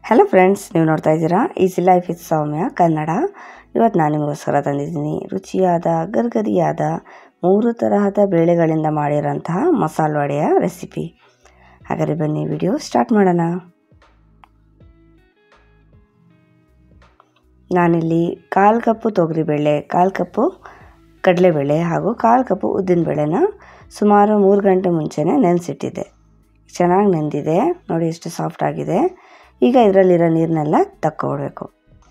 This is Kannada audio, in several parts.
ಹಲೋ ಫ್ರೆಂಡ್ಸ್ ನೀವು ನೋಡ್ತಾ ಇದ್ದೀರಾ easy life is Soumya Kannada ಇವತ್ತು ನಾನು ನಿಮಗೋಸ್ಕರ ತಂದಿದ್ದೀನಿ ರುಚಿಯಾದ ಗರ್ಗರಿಯಾದ ಮೂರು ತರಹದ ಬೇಳೆಗಳಿಂದ ಮಾಡಿರೋಂತಹ ಮಸಾಲೆ ವಡೆಯ ರೆಸಿಪಿ ಹಾಗಾದರೆ ಬನ್ನಿ ವಿಡಿಯೋ ಸ್ಟಾರ್ಟ್ ಮಾಡೋಣ ನಾನಿಲ್ಲಿ ಕಾಲು ಕಪ್ಪು ತೊಗರಿಬೇಳೆ ಕಾಲು ಕಪ್ಪು ಕಡಲೆಬೇಳೆ ಹಾಗೂ ಕಾಲು ಕಪ್ಪು ಉದ್ದಿನಬೇಳೆನ ಸುಮಾರು ಮೂರು ಗಂಟೆ ಮುಂಚೆನೇ ನೆನೆಸಿಟ್ಟಿದ್ದೆ ಚೆನ್ನಾಗಿ ನೆಂದಿದೆ ನೋಡಿ ಎಷ್ಟು ಸಾಫ್ಟ್ ಆಗಿದೆ ಈಗ ಇದರಲ್ಲಿರೋ ನೀರನ್ನೆಲ್ಲ ತಕ್ಕೊಬಿಡ್ಬೇಕು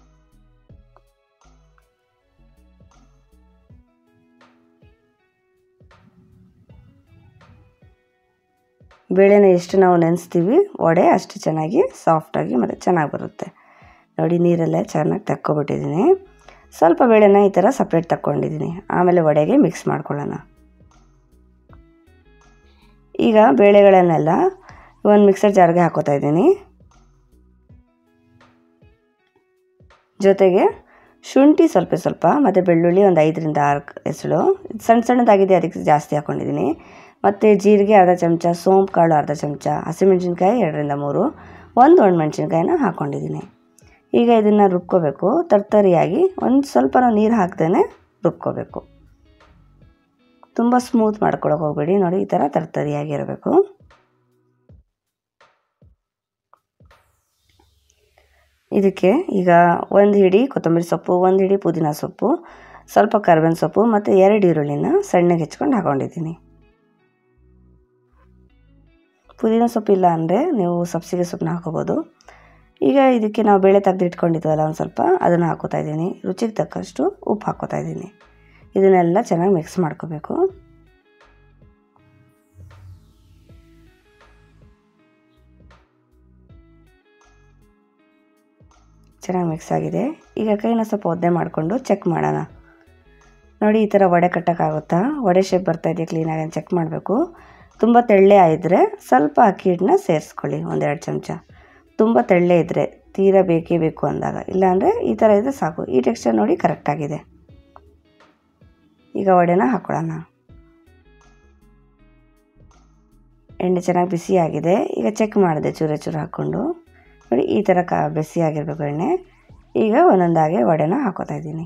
ಬೇಳೆನ ಎಷ್ಟು ನಾವು ನೆನೆಸ್ತೀವಿ ವಡೆ ಅಷ್ಟು ಚೆನ್ನಾಗಿ ಸಾಫ್ಟಾಗಿ ಮತ್ತು ಚೆನ್ನಾಗಿ ಬರುತ್ತೆ ನೋಡಿ ನೀರೆಲ್ಲ ಚೆನ್ನಾಗಿ ತಕ್ಕೊಬಿಟ್ಟಿದ್ದೀನಿ ಸ್ವಲ್ಪ ಬೇಳೆನ ಈ ಥರ ಸಪ್ರೇಟ್ ತಕ್ಕೊಂಡಿದ್ದೀನಿ ಆಮೇಲೆ ವಡೆಗೆ ಮಿಕ್ಸ್ ಮಾಡ್ಕೊಳ್ಳೋಣ ಈಗ ಬೇಳೆಗಳನ್ನೆಲ್ಲ ಒಂದು ಮಿಕ್ಸರ್ ಜಾರ್ಗೆ ಹಾಕೋತಾ ಇದ್ದೀನಿ ಜೊತೆಗೆ ಶುಂಠಿ ಸ್ವಲ್ಪ ಸ್ವಲ್ಪ ಮತ್ತು ಬೆಳ್ಳುಳ್ಳಿ ಒಂದು ಐದರಿಂದ ಆರು ಎಸಳು ಸಣ್ಣ ಸಣ್ಣದಾಗಿದೆ ಅದಕ್ಕೆ ಜಾಸ್ತಿ ಹಾಕ್ಕೊಂಡಿದ್ದೀನಿ ಮತ್ತು ಜೀರಿಗೆ ಅರ್ಧ ಚಮಚ ಸೋಂಪು ಕಾಳು ಅರ್ಧ ಚಮಚ ಹಸಿಮೆಣ್ಸಿನ್ಕಾಯಿ ಎರಡರಿಂದ ಮೂರು ಒಂದು ಒಣಮೆಣ್ಸಿನ್ಕಾಯಿನ ಹಾಕ್ಕೊಂಡಿದ್ದೀನಿ ಈಗ ಇದನ್ನು ರುಬ್ಕೋಬೇಕು ತರ್ತರಿಯಾಗಿ ಒಂದು ಸ್ವಲ್ಪ ನೀರು ಹಾಕ್ದೇ ರುಬ್ಕೋಬೇಕು ತುಂಬ ಸ್ಮೂತ್ ಮಾಡ್ಕೊಳಕ್ಕೆ ಹೋಗ್ಬೇಡಿ ನೋಡಿ ಈ ಥರ ತರ್ತರಿಯಾಗಿರಬೇಕು ಇದಕ್ಕೆ ಈಗ ಒಂದು ಹಿಡಿ ಕೊತ್ತಂಬರಿ ಸೊಪ್ಪು ಒಂದು ಹಿಡಿ ಪುದೀನ ಸೊಪ್ಪು ಸ್ವಲ್ಪ ಕರ್ಬೇವಿನ ಸೊಪ್ಪು ಮತ್ತು ಎರಡು ಈರುಳ್ಳಿನ ಸಣ್ಣಗೆ ಹೆಚ್ಕೊಂಡು ಹಾಕೊಂಡಿದ್ದೀನಿ ಪುದೀನ ಸೊಪ್ಪು ಇಲ್ಲ ಅಂದರೆ ನೀವು ಸಬ್ಸಿಗೆ ಸೊಪ್ಪನ್ನ ಹಾಕೋಬೋದು ಈಗ ಇದಕ್ಕೆ ನಾವು ಬೇಳೆ ತೆಗೆದು ಇಟ್ಕೊಂಡಿದ್ವಲ್ಲ ಒಂದು ಸ್ವಲ್ಪ ಅದನ್ನು ಹಾಕೋತಾ ಇದ್ದೀನಿ ರುಚಿಗೆ ತಕ್ಕಷ್ಟು ಉಪ್ಪು ಹಾಕೋತಾ ಇದ್ದೀನಿ ಇದನ್ನೆಲ್ಲ ಚೆನ್ನಾಗಿ ಮಿಕ್ಸ್ ಮಾಡ್ಕೋಬೇಕು ಚೆನ್ನಾಗಿ ಮಿಕ್ಸ್ ಆಗಿದೆ ಈಗ ಕೈನ ಸ್ವಲ್ಪ ಒದ್ದೆ ಮಾಡಿಕೊಂಡು ಚೆಕ್ ಮಾಡೋಣ ನೋಡಿ ಈ ಥರ ವಡೆ ಕಟ್ಟೋಕ್ಕಾಗುತ್ತಾ ವಡೆ ಶೇಪ್ ಬರ್ತಾ ಇದೆಯಾ ಕ್ಲೀನಾಗಿ ಚೆಕ್ ಮಾಡಬೇಕು ತುಂಬ ತೆಳ್ಳೆ ಆಗಿದ್ರೆ ಸ್ವಲ್ಪ ಅಕ್ಕಿ ಹಿಟ್ಟನ್ನ ಸೇರಿಸ್ಕೊಳ್ಳಿ ಒಂದೆರಡು ಚಮಚ ತುಂಬ ತೆಳ್ಳೆ ಇದ್ದರೆ ತೀರಾ ಬೇಕೇ ಬೇಕು ಅಂದಾಗ ಇಲ್ಲಾಂದರೆ ಈ ಥರ ಇದ್ದರೆ ಸಾಕು ಈ ಟೆಕ್ಸ್ಚರ್ ನೋಡಿ ಕರೆಕ್ಟಾಗಿದೆ ಈಗ ವಡೆನ ಹಾಕೊಳ್ಳೋಣ ಎಣ್ಣೆ ಚೆನ್ನಾಗಿ ಬಿಸಿ ಆಗಿದೆ ಈಗ ಚೆಕ್ ಮಾಡಿದೆ ಚೂರ ಚೂರು ಹಾಕ್ಕೊಂಡು ನೋಡಿ ಈ ಥರ ಕ ಬಿಸಿ ಆಗಿರಬೇಕು ಎಣ್ಣೆ ಈಗ ಒಂದೊಂದಾಗೆ ವಡೆನ ಹಾಕೋತಾ ಇದ್ದೀನಿ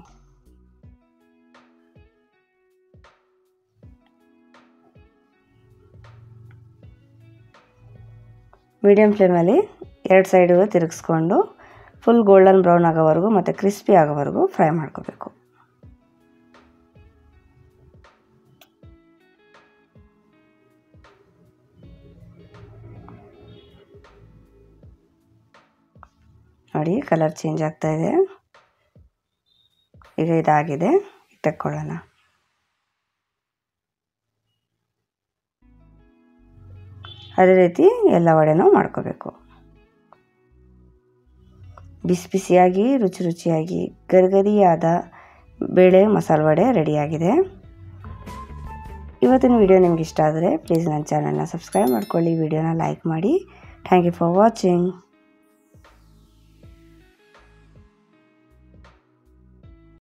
ಮೀಡಿಯಮ್ ಫ್ಲೇಮಲ್ಲಿ ಎರಡು ಸೈಡಿಗೂ ತಿರುಗಿಸ್ಕೊಂಡು ಫುಲ್ ಗೋಲ್ಡನ್ ಬ್ರೌನ್ ಆಗೋವರೆಗೂ ಮತ್ತು ಕ್ರಿಸ್ಪಿ ಆಗೋವರೆಗೂ ಫ್ರೈ ಮಾಡ್ಕೋಬೇಕು ನೋಡಿ ಕಲರ್ ಚೇಂಜ್ ಆಗ್ತಾ ಇದೆ ಈಗ ಇದಾಗಿದೆ ತೆಕ್ಕೊಳ್ಳೋಣ ಅದೇ ರೀತಿ ಎಲ್ಲ ವಡೆನೂ ಮಾಡ್ಕೋಬೇಕು ಬಿಸಿ ಬಿಸಿಯಾಗಿ ರುಚಿ ರುಚಿಯಾಗಿ ಗರಿಗರಿಯಾದ ಬೇಳೆ ಮಸಾಲೆ ವಡೆ ರೆಡಿಯಾಗಿದೆ ಇವತ್ತಿನ ವಿಡಿಯೋ ನಿಮ್ಗೆ ಇಷ್ಟ ಆದರೆ ಪ್ಲೀಸ್ ನನ್ನ ಚಾನಲ್ನ ಸಬ್ಸ್ಕ್ರೈಬ್ ಮಾಡ್ಕೊಳ್ಳಿ ವಿಡಿಯೋನ ಲೈಕ್ ಮಾಡಿ ಥ್ಯಾಂಕ್ ಯು ಫಾರ್ ವಾಚಿಂಗ್